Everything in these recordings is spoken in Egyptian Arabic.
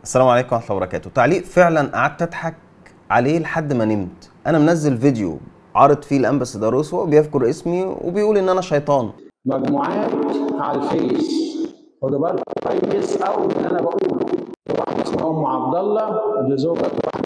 السلام عليكم ورحمه الله وبركاته تعليق فعلا قعدت اضحك عليه لحد ما نمت انا منزل فيديو عارض فيه الامباسادوروس وهو بيذكر اسمي وبيقول ان انا شيطان مجموعات على الفيس خدوا بالكم كويس قوي اللي انا بقوله في واحد اسمه ام عبد الله دي زوجة واحد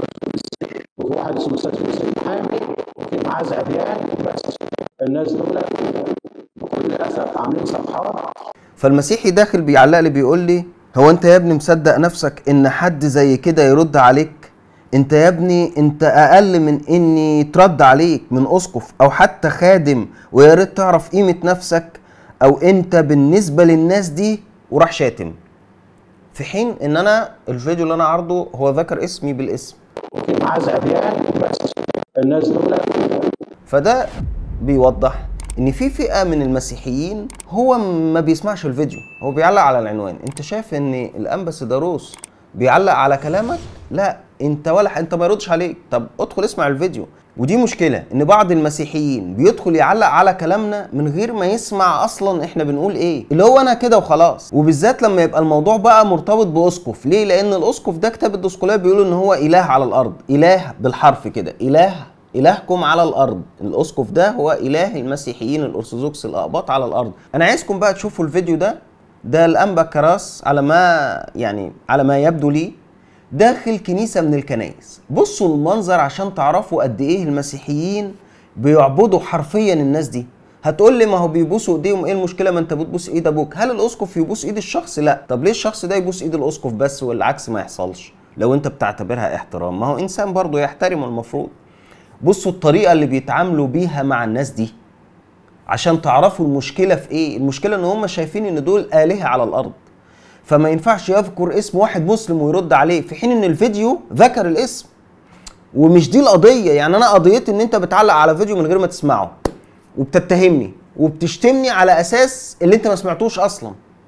وفي واحد اسمه استاذ حسين حامد وفي معاذ ابيان بس الناس دول بكل اسف عاملين صفحات فالمسيحي داخل بيعلق لي بيقول لي هو انت يا ابني مصدق نفسك ان حد زي كده يرد عليك انت يا ابني انت اقل من اني ترد عليك من اسقف او حتى خادم ويا ريت تعرف قيمه نفسك او انت بالنسبه للناس دي وراح شاتم في حين ان انا الفيديو اللي انا عارضه هو ذكر اسمي بالاسم وفي معاذ ابيان بس الناس دول فده بيوضح ان في فئه من المسيحيين هو ما بيسمعش الفيديو هو بيعلق على العنوان انت شايف ان الامباسادوروس بيعلق على كلامك لا انت ولا انت ما يردش عليك طب ادخل اسمع الفيديو ودي مشكله ان بعض المسيحيين بيدخل يعلق على كلامنا من غير ما يسمع اصلا احنا بنقول ايه اللي هو انا كده وخلاص وبالذات لما يبقى الموضوع بقى مرتبط باسقف ليه لان الاسقف ده كتاب الدسقليه بيقول ان هو اله على الارض اله بالحرف كده اله إلهكم على الأرض الأسقف ده هو إله المسيحيين الأرثوذكس الأقباط على الأرض أنا عايزكم بقى تشوفوا الفيديو ده ده الأنبا كراس على ما يعني على ما يبدو لي داخل كنيسة من الكنائس بصوا المنظر عشان تعرفوا قد إيه المسيحيين بيعبدوا حرفيا الناس دي هتقول لي ما هو بيبوسوا ايديهم ايه المشكله ما انت بتبوس ايد ابوك هل الاسقف يبوس ايد الشخص لا طب ليه الشخص ده يبوس ايد الاسقف بس والعكس ما يحصلش لو انت بتعتبرها احترام ما هو انسان برضه يحترم المفروض بصوا الطريقه اللي بيتعاملوا بيها مع الناس دي عشان تعرفوا المشكله في ايه المشكله ان هم شايفين ان دول الهه على الارض فما ينفعش يذكر اسم واحد مسلم ويرد عليه في حين ان الفيديو ذكر الاسم ومش دي القضيه يعني انا قضيتي ان انت بتعلق على فيديو من غير ما تسمعه وبتتهمني وبتشتمني على اساس اللي انت ما سمعتوش اصلا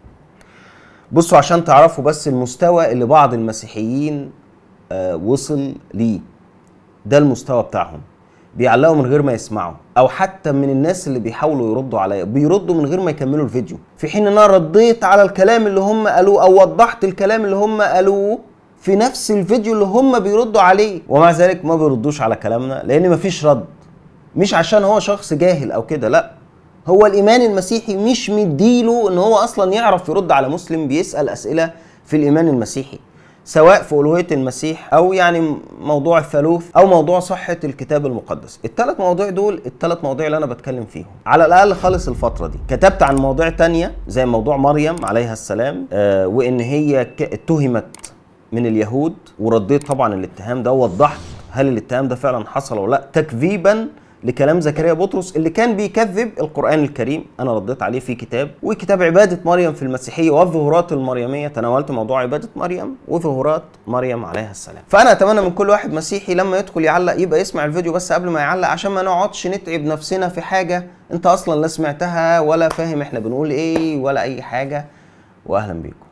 بصوا عشان تعرفوا بس المستوى اللي بعض المسيحيين آه وصل ليه ده المستوى بتاعهم بيعلقوا من غير ما يسمعوا او حتى من الناس اللي بيحاولوا يردوا عليا بيردوا من غير ما يكملوا الفيديو في حين ان انا رديت على الكلام اللي هم قالوه او وضحت الكلام اللي هم قالوه في نفس الفيديو اللي هم بيردوا عليه ومع ذلك ما بيردوش على كلامنا لان مفيش رد مش عشان هو شخص جاهل او كده لا هو الايمان المسيحي مش مديله ان هو اصلا يعرف يرد على مسلم بيسال اسئله في الايمان المسيحي سواء في ألوهية المسيح أو يعني موضوع الثالوث أو موضوع صحة الكتاب المقدس الثلاث مواضيع دول الثلاث مواضيع اللي أنا بتكلم فيهم على الأقل خالص الفترة دي كتبت عن مواضيع تانية زي موضوع مريم عليها السلام آه وإن هي ك- اتهمت من اليهود ورديت طبعا الاتهام ده ووضحت هل الاتهام ده فعلا حصل ولا لا تكذيبا لكلام زكريا بطرس اللي كان بيكذب القرآن الكريم أنا رديت عليه في كتاب وكتاب عبادة مريم في المسيحية والظهورات المريمية تناولت موضوع عبادة مريم وظهورات مريم عليها السلام فأنا أتمنى من كل واحد مسيحي لما يدخل يعلق يبقى يسمع الفيديو بس قبل ما يعلق عشان ما نقعدش نتعب نفسنا في حاجة أنت أصلا لا سمعتها ولا فاهم إحنا بنقول إيه ولا أي حاجة وأهلا بيكم